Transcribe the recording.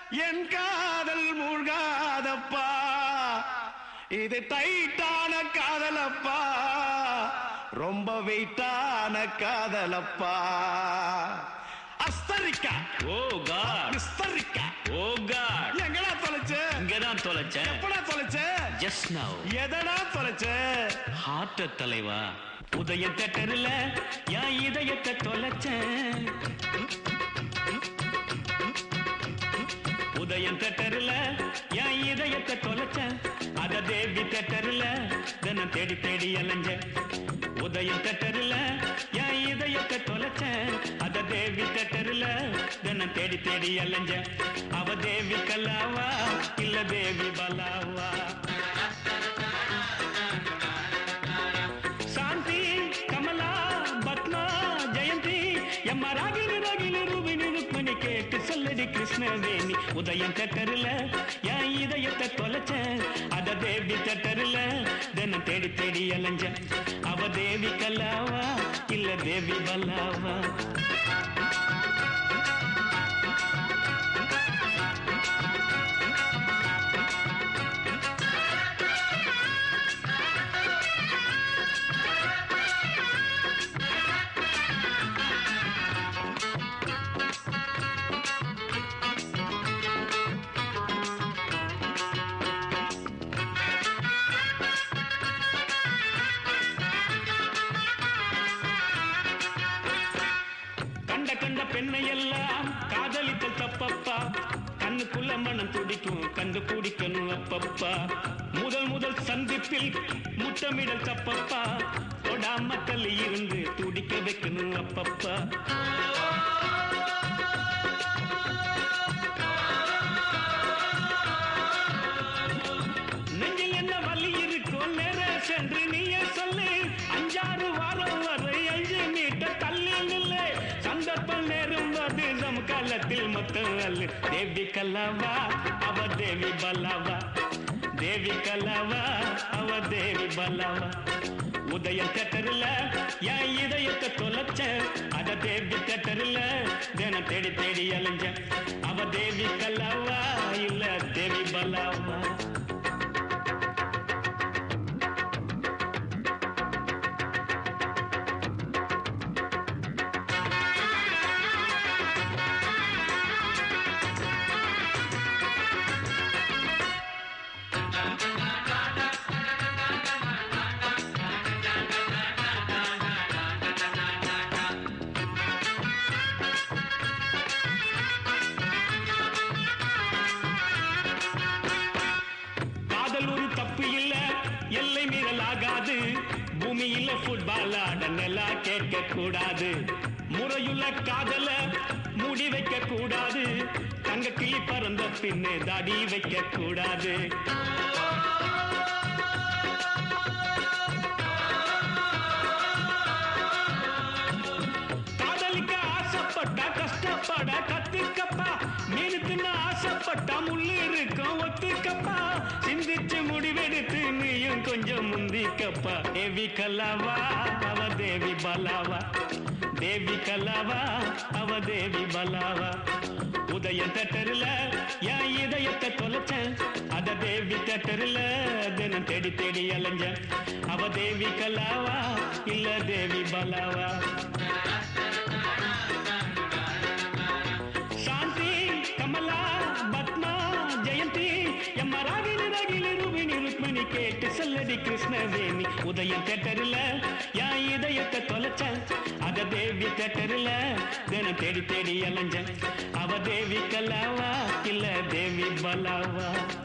என் காதல் மூழ்காதப்பா இது டைட்டான காதலப்பா ரொம்ப வெயிட்டான காதலப்பா அஸ்தரிக்கா ஓ காட் விஸ்தரிக்கா ஓ காட் எங்கடா தொலைச்ச இங்கதான் தொலைச்சேன் எப்படா தொலைச்ச ஜஸ்ட் நவ் எதடா தொலைச்ச ஹார்ட்ட தலைவா உதய தட்டரில் என் இதயத்தை தொலைச்சேன் உதயம் தட்டரில் என் இதயத்தை தொலைச்சேன் அத தேவி தட்டரில் தினம் தேடி தேடி அலைஞ்சேன் உதயம் தட்டரில் என் இதயத்தை தொலைச்சேன் அத தேவி தட்டரில் தினம் தேடி தேடி அலைஞ்சேன் அவ தேவி கல்லாவா இல்ல தேவி பலாவா శాంతి కమలా పద్మ జయంతి ఎమ్మ రాగిని రాగిని రూபினி ருக்மணி கேட்டு சொல்லடி கிருஷ்ணவேணி உதயம் தட்டரில் என் இதயத்தை தொலைச்சேன் அத தேவி தட்டரில் தினம் தேடி தேடி அலைஞ்சேன் அவ தேவி கல்லாவா இல்ல தேவி பல்லாவா கண்ட கண்ட பெண்ணை எல்லாம் காதலித்தல் தப்பப்பா கண்ணுக்குள்ள மனம் துடிக்கும் கண்டு குடிக்கணும் அப்பப்பா முதல் முதல் சந்திப்பில் முத்தமிடல் தப்பப்பா தொடாம தள்ளி இருந்து துடிக்க வைக்கணும் அப்பப்பா நெஞ்சில் என்ன வலி இருக்கும் நேர சென்று நீயே சொல்லு அஞ்சாறு வாரம் வரை அஞ்சு மீட்டர் தள்ளி நில்லு சந்தர்ப்பம் நேரும் வது நம் காலத்தில் மொத்தம் அல்லு தேவி கல்லாவா அவ தேவி பல்லாவா தேவி கல்லாவா அவ தேவி பல்லாவா உதயம் தேட்டரில் என் இதயத்தை தொலைச்ச அத தேவி தேட்டரில் தினம் தேடி தேடி அலைஞ்ச அவ தேவி கல்லாவா இல்ல தேவி பல்லாவா காதல் ஒரு தப்பு இல்ல எல்லை மீறல் ஆகாது பூமியில ஃபுட்பால் ஆட நிலா கேட்க கூடாது முறையுள்ள காதல மூடி வைக்க கூடாது தங்க கிளி பறந்த பின்னே தாடி வைக்க கூடாது காதலிக்க ஆசைப்பட்டா கஷ்டப்பட கத்துக்கப்பா மீன் தின்ன ஆசைப்பட்டா முள்ளு இருக்கும் ஒத்துக்கப்பா சிந்திச்சு முடிவெடுத்து நீயும் கொஞ்சம் முந்திக்கப்பா தேவி கல்லாவா அவ தேவி பலாவா தேவி கல்லாவா அவ தேவி பலாவா உதய தட்டரில் என் இதயத்தை தொலைச்சேன் அத தேவி தட்டரில் தினம் தேடி தேடி அலைஞ்சேன் அவ தேவி கல்லாவா இல்ல தேவி பலாவா ಶಾಂತಿ ಕಮಲಾ பத்மா ஜெயந்தி எம்ம ராகினி ராகினி ரூபினி ருக்மிணி கேட்டு சொல்லடி கிருஷ்ணவேணி உதயம் தேட்டரில் என் இதயத்தை தொலைச்சேன் அத தேவி தேட்டரில் தினம் தேடி தேடி அலைஞ்சேன் அவ தேவி கல்லாவா இல்ல தேவி பலாவா